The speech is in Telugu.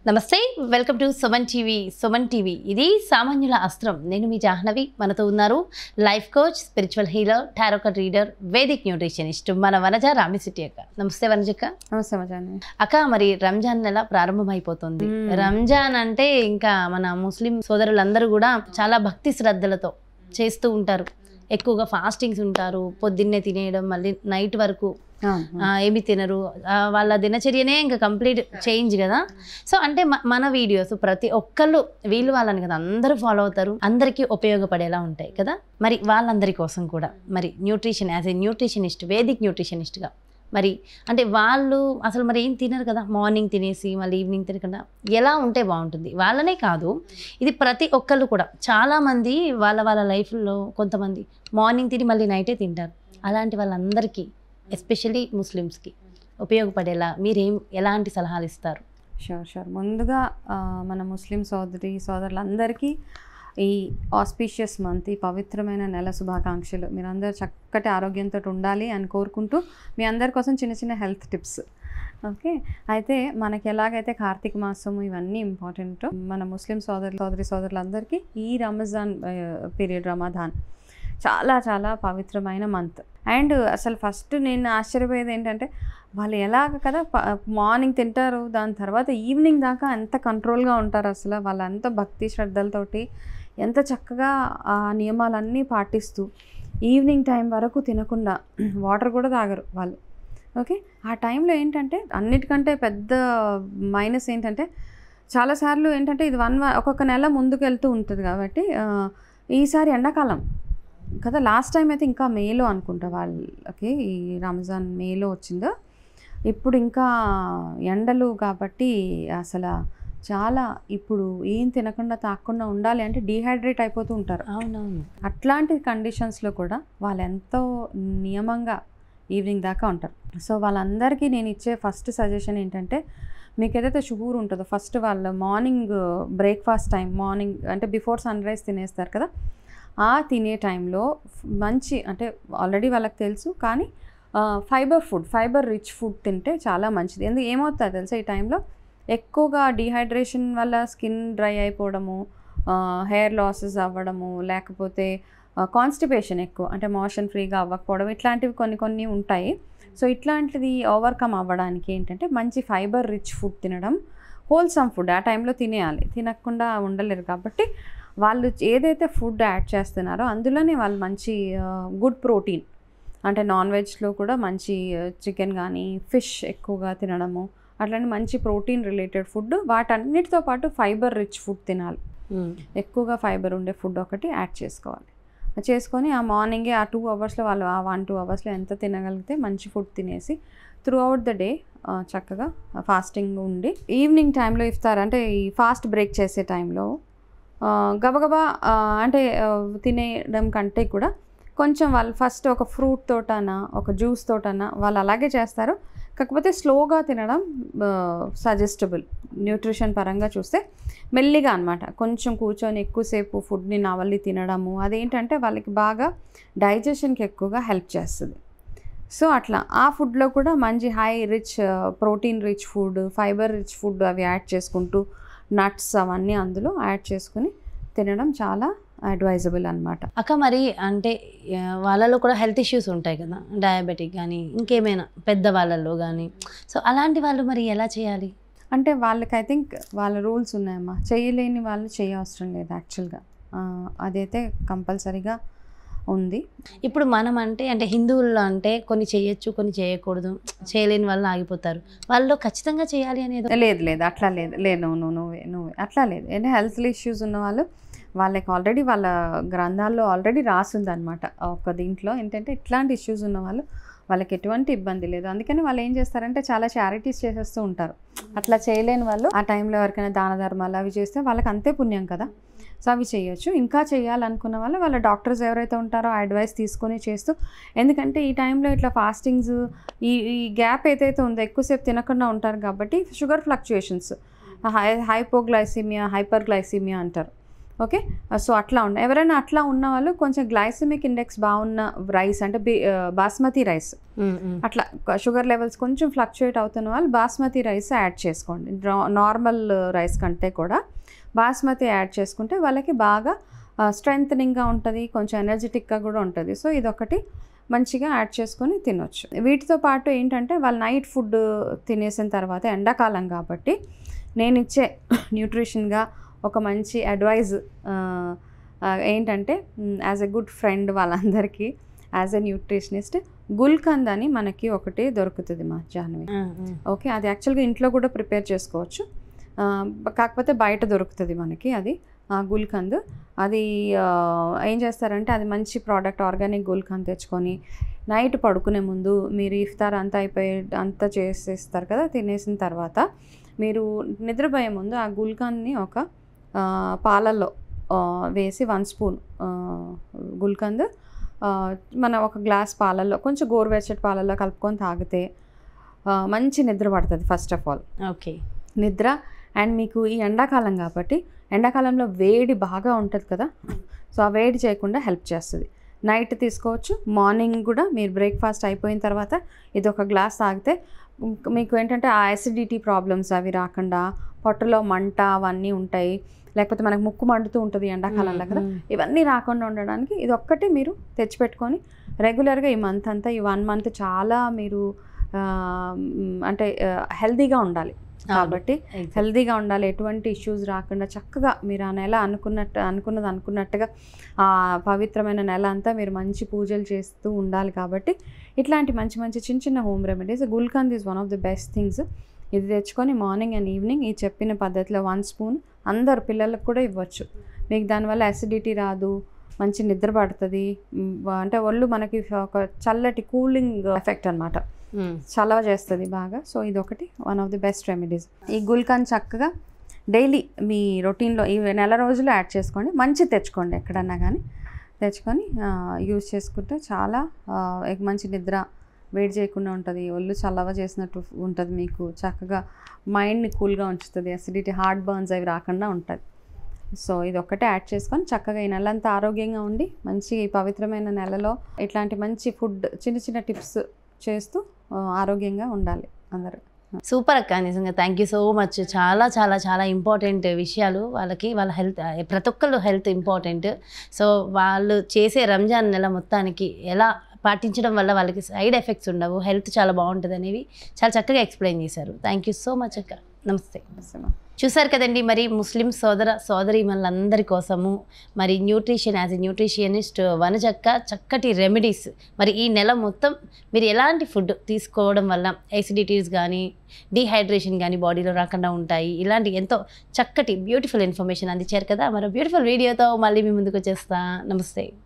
నమస్తే welcome to Suman TV Suman TV ఇది సామాన్యుల అస్త్రం నేను మీ జాహ్నవి మనతో ఉన్నారు life coach spiritual healer tarot card reader vedic nutritionist మన వనజ రామిసిటీ అక్క నమస్తే వనజక్క నమస్తే మజాని అక్క మరి రంజాన్ నెల ప్రారంభమైపోతుంది మ్మ్. రంజాన్ అంటే ఇంకా మన ముస్లిం సోదరులందరూ కూడా చాలా భక్తి శ్రద్ధలతో చేస్తూ ఉంటారు ఎక్కువగా ఫాస్టింగ్స్ ఉంటారు పొద్దున్నే తినేయడం మళ్ళీ నైట్ వరకు ఆ, ఏమి తినరు ఆ, వాళ్ళ దినచర్యనే ఇంకా కంప్లీట్ చేంజ్ కదా సో అంటే మ- మన వీడియోస్ ప్రతి ఒక్కళ్ళు వీళ్ళు వాళ్ళని కదా అందరూ ఫాలో అవుతారు అందరికీ ఉపయోగపడేలా ఉంటాయి కదా మరి వాళ్ళందరి కోసం కూడా మరి nutrition as a nutritionist vedic న్యూట్రిషనిస్ట్గా మరి అంటే వాళ్ళు అసలు మరి ఏం తినరు కదా మార్నింగ్ తినేసి మళ్ళీ ఈవినింగ్ తినకుండా ఎలా ఉంటే బాగుంటుంది వాళ్ళనే కాదు ఇది ప్రతి ఒక్కళ్ళు కూడా చాలామంది వాళ్ళ వాళ్ళ లైఫ్లో కొంతమంది మార్నింగ్ తిని మళ్ళీ నైటే తింటారు అలాంటి వాళ్ళందరికీ ఎస్పెషల్లీ ముస్లిమ్స్కి ఉపయోగపడేలా మీరేం ఎలాంటి సలహాలు ఇస్తారు షూర్ షూర్ ముందుగా ఆ, మన ముస్లిం సోదరి సోదరులందరికీ ఈ ఆస్పీషియస్ మంత్ ఈ పవిత్రమైన నెల శుభాకాంక్షలు మీరందరూ చక్కటి ఆరోగ్యంతో ఉండాలి అని కోరుకుంటూ మీ అందరి కోసం చిన్న చిన్న హెల్త్ టిప్స్ ఓకే అయితే మనకి ఎలాగైతే కార్తీక మాసం ఇవన్నీ ఇంపార్టెంట్ మన ముస్లిం సోదరు సోదరి సోదరులందరికీ ఈ రంజాన్ పీరియడ్ రమాదాన్ చాలా చాలా పవిత్రమైన మంత్ అండ్ అసలు ఫస్ట్ నేను ఆశ్చర్యపోయేది ఏంటంటే వాళ్ళు ఎలాగ కదా మార్నింగ్ తింటారు దాని తర్వాత ఈవినింగ్ దాకా ఎంత కంట్రోల్గా ఉంటారు అసలు వాళ్ళంత భక్తి శ్రద్ధలతోటి ఎంత చక్కగా ఆ నియమాలన్నీ పాటిస్తూ ఈవినింగ్ టైం వరకు తినకుండా వాటర్ కూడా తాగరు వాళ్ళు ఓకే ఆ టైంలో ఏంటంటే అన్నిటికంటే పెద్ద మైనస్ ఏంటంటే చాలాసార్లు ఏంటంటే ఇది వన్ ఒక్కొక్క నెల ముందుకు వెళ్తూ ఉంటుంది కాబట్టి ఆ, ఈసారి ఎండాకాలం కదా లాస్ట్ టైం అయితే ఇంకా మేలో అనుకుంటా వాళ్ళకి ఈ రంజాన్ మేలో వచ్చిందో ఇప్పుడు ఇంకా ఎండలు కాబట్టి అసలు చాలా ఇప్పుడు ఏం తినకుండా తాకుండా ఉండాలి అంటే డీహైడ్రేట్ అయిపోతూ ఉంటారు అవునవును అట్లాంటి కండిషన్స్లో కూడా వాళ్ళు ఎంతో నియమంగా ఈవినింగ్ దాకా ఉంటారు సో వాళ్ళందరికీ నేను ఇచ్చే ఫస్ట్ సజెషన్ ఏంటంటే మీకు ఏదైతే షుగర్ ఉంటుందో ఫస్ట్ వాళ్ళు మార్నింగ్ బ్రేక్ఫాస్ట్ టైం మార్నింగ్ అంటే బిఫోర్ సన్ రైజ్ తినేస్తారు కదా ఆ తినే టైంలో మంచి అంటే ఆల్రెడీ వాళ్ళకి తెలుసు కానీ fibre food fibre rich food తింటే చాలా మంచిది ఎందుకు ఏమవుతుంది తెలుసా ఈ టైంలో ఎక్కువగా డీహైడ్రేషన్ వల్ల స్కిన్ డ్రై అయిపోవడము హెయిర్ లాసెస్ అవ్వడము లేకపోతే కాన్స్టిపేషన్ ఎక్కువ అంటే మోషన్ ఫ్రీగా అవ్వకపోవడం ఇట్లాంటివి కొన్ని కొన్ని ఉంటాయి సో ఇట్లాంటిది ఓవర్కమ్ అవ్వడానికి ఏంటంటే మంచి ఫైబర్ రిచ్ ఫుడ్ తినడం హోల్సమ్ ఫుడ్ ఆ టైంలో తినేయాలి తినకుండా ఉండలేరు కాబట్టి వాళ్ళు ఏదైతే ఫుడ్ యాడ్ చేస్తున్నారో అందులోనే వాళ్ళు మంచి గుడ్ ప్రోటీన్ అంటే నాన్ వెజ్లో కూడా మంచి చికెన్ కానీ ఫిష్ ఎక్కువగా తినడము అట్లాంటి మంచి ప్రోటీన్ రిలేటెడ్ ఫుడ్ వాటన్నిటితో పాటు ఫైబర్ రిచ్ ఫుడ్ తినాలి ఎక్కువగా ఫైబర్ ఉండే ఫుడ్ ఒకటి యాడ్ చేసుకోవాలి చేసుకొని ఆ మార్నింగే ఆ టూ అవర్స్లో వాళ్ళు ఆ వన్ టూ అవర్స్లో ఎంత తినగలిగితే మంచి ఫుడ్ తినేసి త్రూ అవుట్ ద డే చక్కగా ఫాస్టింగ్ ఉండి ఈవినింగ్ టైంలో ఇఫ్తార్ అంటే ఈ ఫాస్ట్ బ్రేక్ చేసే టైంలో ఆ, గబగబా ఆ, అంటే ఆ, తినేయడం కంటే కూడా కొంచెం వాళ్ళు ఫస్ట్ ఒక ఫ్రూట్ తోటనా ఒక జ్యూస్ తోటనా వాళ్ళు అలాగే చేస్తారు కాకపోతే స్లోగా తినడం సజెస్టబుల్ న్యూట్రిషన్ పరంగా చూస్తే మెల్లిగా అనమాట కొంచెం కూర్చొని ఎక్కువసేపు ఫుడ్ని నవలి తినడము అదేంటంటే వాళ్ళకి బాగా డైజెషన్కి ఎక్కువగా హెల్ప్ చేస్తుంది సో అట్లా ఆ ఫుడ్లో కూడా మంచి high rich protein rich food fibre rich food అవి యాడ్ చేసుకుంటూ నట్స్ అవన్నీ అందులో యాడ్ చేసుకుని తినడం చాలా అడ్వైజబుల్ అనమాట అక్క మరి అంటే ఆ, వాళ్ళలో కూడా హెల్త్ ఇష్యూస్ ఉంటాయి కదా డయాబెటిక్ కానీ ఇంకేమైనా పెద్ద వాళ్ళలో కానీ సో అలాంటి వాళ్ళు మరి ఎలా చేయాలి అంటే వాళ్ళకి ఐ థింక్ వాళ్ళ రూల్స్ ఉన్నాయమ్మా చేయలేని వాళ్ళు చేయవసరం లేదు యాక్చువల్గా అదైతే కంపల్సరీగా ఉంది ఇప్పుడు మనం అంటే అంటే హిందువుల్లో అంటే కొన్ని చేయొచ్చు కొన్ని చేయకూడదు చేయలేని వాళ్ళు ఆగిపోతారు వాళ్ళు ఖచ్చితంగా చేయాలి అనేది లేదు లేదు అట్లా లేదు లేదు నువ్వు నువ్వు నువ్వే నువ్వే అట్లా లేదు ఏంటంటే హెల్త్ ఇష్యూస్ ఉన్న వాళ్ళు వాళ్ళకి ఆల్రెడీ వాళ్ళ గ్రంథాల్లో ఆల్రెడీ రాసింది అనమాట ఒక దీంట్లో ఏంటంటే ఇట్లాంటి ఇష్యూస్ ఉన్న వాళ్ళు వాళ్ళకి ఎటువంటి ఇబ్బంది లేదు అందుకని వాళ్ళు ఏం చేస్తారంటే చాలా చారిటీస్ చేసేస్తూ ఉంటారు అట్లా చేయలేని వాళ్ళు ఆ టైంలో ఎవరికైనా దాన ధర్మాలు అవి చేస్తే వాళ్ళకి అంతే పుణ్యం కదా సో అవి చేయొచ్చు ఇంకా చేయాలనుకున్న వాళ్ళు వాళ్ళ డాక్టర్స్ ఎవరైతే ఉంటారో ఆ అడ్వైస్ తీసుకొని చేస్తూ ఎందుకంటే ఈ టైంలో ఇట్లా ఫాస్టింగ్స్ ఈ ఈ గ్యాప్ ఏదైతే ఉందో ఎక్కువసేపు తినకుండా ఉంటారు కాబట్టి sugar fluctuations high hypoglycaemia hyperglycaemia అంటారు ఓకే సో అట్లా ఉండే ఎవరైనా అట్లా ఉన్న వాళ్ళు కొంచెం గ్లైసమిక్ ఇండెక్స్ బాగున్న రైస్ అంటే బి- ఆ, బాస్మతి రైస్ మ్మ్, మ్మ్. అట్లా షుగర్ లెవెల్స్ కొంచెం ఫ్లక్చుయేట్ అవుతున్న వాళ్ళు బాస్మతి రైస్ యాడ్ చేసుకోండి డ్రా- నార్మల్ రైస్ కంటే కూడా బాస్మతి యాడ్ చేసుకుంటే వాళ్ళకి బాగా స్ట్రెంగ్ ఉంటుంది కొంచెం ఎనర్జెటిక్గా కూడా ఉంటుంది సో ఇదొకటి మంచిగా యాడ్ చేసుకొని తినొచ్చు వీటితో పాటు ఏంటంటే వాళ్ళు నైట్ ఫుడ్ తినేసిన తర్వాత ఎండాకాలం కాబట్టి నేను ఇచ్చే న్యూట్రిషన్గా ఒక మంచి అడ్వైజ్ ఏంటంటే యాజ్ ఎ గుడ్ ఫ్రెండ్ వాళ్ళందరికీ యాజ్ ఎ న్యూట్రిషనిస్ట్ గుల్కంద్ అని మనకి ఒకటి దొరుకుతుంది మా జాహ్నవి మ్మ్, మ్మ్. ఓకే అది యాక్చువల్గా ఇంట్లో కూడా ప్రిపేర్ చేసుకోవచ్చు ఆ, కాకపోతే బయట దొరుకుతుంది మనకి అది ఆ, గుల్కంద్ అది ఆ, ఏం చేస్తారంటే అది మంచి ప్రోడక్ట్ ఆర్గానిక్ గుల్కంద్ తెచ్చుకొని నైట్ పడుకునే ముందు మీరు ఇఫ్తార్ అంతా అయిపోయి అంతా చేసేస్తారు కదా తినేసిన తర్వాత మీరు నిద్రపోయే ముందు ఆ గుల్కంద్ని ఒక ఆ, పాలల్లో ఆ, వేసి వన్ స్పూన్ ఆ, గుల్కంద్ ఆ, మన ఒక గ్లాస్ పాలల్లో కొంచెం గోరువెచ్చటి పాలల్లో కలుపుకొని తాగితే ఆ, మంచి నిద్ర పడుతుంది ఫస్ట్ ఆఫ్ ఆల్ ఓకే నిద్ర అండ్ మీకు ఈ ఎండాకాలం కాబట్టి ఎండాకాలంలో వేడి బాగా ఉంటుంది కదా సో ఆ వేడి చేయకుండా హెల్ప్ చేస్తుంది నైట్ తీసుకోవచ్చు మార్నింగ్ కూడా మీరు బ్రేక్ఫాస్ట్ అయిపోయిన తర్వాత ఇది ఒక గ్లాస్ తాగితే ఇంక మీకు ఏంటంటే ఆ అసిడిటీ ప్రాబ్లమ్స్ అవి రాకుండా పొట్టలో మంట అవన్నీ ఉంటాయి లేకపోతే మనకు ముక్కు మండుతూ ఉంటుంది ఎండాకాలంలో కదా మ్మ్, ఇవన్నీ రాకుండా ఉండడానికి ఇది ఒక్కటి మీరు తెచ్చిపెట్టుకొని రెగ్యులర్గా ఈ మంత్ అంతా ఈ వన్ మంత్ చాలా మీరు ఆ, మ్, అంటే హెల్తీగా ఉండాలి అవును. కాబట్టి Exactly. హెల్తీగా ఉండాలి ఎటువంటి ఇష్యూస్ రాకుండా చక్కగా మీరు ఆ నెల అనుకున్నట్టు అనుకున్నది అనుకున్నట్టుగా ఆ పవిత్రమైన నెల అంతా మీరు మంచి పూజలు చేస్తూ ఉండాలి కాబట్టి ఇట్లాంటి మంచి మంచి చిన్న చిన్న home remedies gulkand is one of the best things ఇది తెచ్చుకొని మార్నింగ్ అండ్ ఈవినింగ్ ఈ చెప్పిన పద్ధతిలో వన్ స్పూన్ అందరు పిల్లలకు కూడా ఇవ్వచ్చు మీకు దానివల్ల అసిడిటీ రాదు మంచి నిద్ర పడుతుంది మ్, అంటే ఒళ్ళు మనకి ఒక చల్లటి కూలింగ్ ఎఫెక్ట్ అన్నమాట మ్మ్. చలవ చేస్తుంది బాగా సో ఇది ఒకటి one of the best remedies ఈ గుల్కన్ చక్కగా డైలీ మీ రొటీన్లో ఈ నెల రోజులు యాడ్ చేసుకోండి మంచి తెచ్చుకోండి ఎక్కడన్నా కానీ తెచ్చుకొని యూజ్ చేసుకుంటే చాలా ఆ, ఎక్ మంచి నిద్ర వేడి చేయకుండా ఉంటుంది ఒళ్ళు చల్లవ చేసినట్టు ఉంటుంది మీకు చక్కగా మైండ్ని కూల్గా ఉంచుతుంది అసిడిటీ హార్ట్ బర్న్స్ అవి రాకుండా ఉంటుంది సో ఇది ఒక్కటే యాడ్ చేసుకొని చక్కగా ఈ నెలంతా ఆరోగ్యంగా ఉండి మంచి ఈ పవిత్రమైన నెలలో ఇట్లాంటి మంచి ఫుడ్ చిన్న చిన్న టిప్స్ చేస్తూ ఆ, ఆరోగ్యంగా ఉండాలి అందరూ సూపర్ అక్క నిజంగా థ్యాంక్ యూ సో మచ్ చాలా చాలా చాలా ఇంపార్టెంట్ విషయాలు వాళ్ళకి వాళ్ళ హెల్త్ ప్రతి ఒక్కళ్ళు హెల్త్ ఇంపార్టెంట్ సో వాళ్ళు చేసే రంజాన్ నెల మొత్తానికి ఎలా పాటించడం వల్ల వాళ్ళకి సైడ్ ఎఫెక్ట్స్ ఉండవు హెల్త్ చాలా బాగుంటుంది అనేవి చాలా చక్కగా ఎక్స్ప్లెయిన్ చేశారు థ్యాంక్ యూ సో మచ్ అక్క నమస్తే చూసారు కదండి మరి ముస్లిం సోదర సోదరి మనందరి కోసము మరి న్యూట్రిషన్ యాజ్ ఎ న్యూట్రిషనిస్ట్ వనజక్క చక్కటి రెమెడీస్ మరి ఈ నెల మొత్తం మీరు ఎలాంటి ఫుడ్ తీసుకోవడం వల్ల ఎసిడిటీస్ కానీ డీహైడ్రేషన్ కానీ బాడీలో రాకుండా ఉంటాయి ఇలాంటి ఎంతో చక్కటి బ్యూటిఫుల్ ఇన్ఫర్మేషన్ అందించారు కదా మరో బ్యూటిఫుల్ వీడియోతో మళ్ళీ మీ ముందుకు వచ్చేస్తా నమస్తే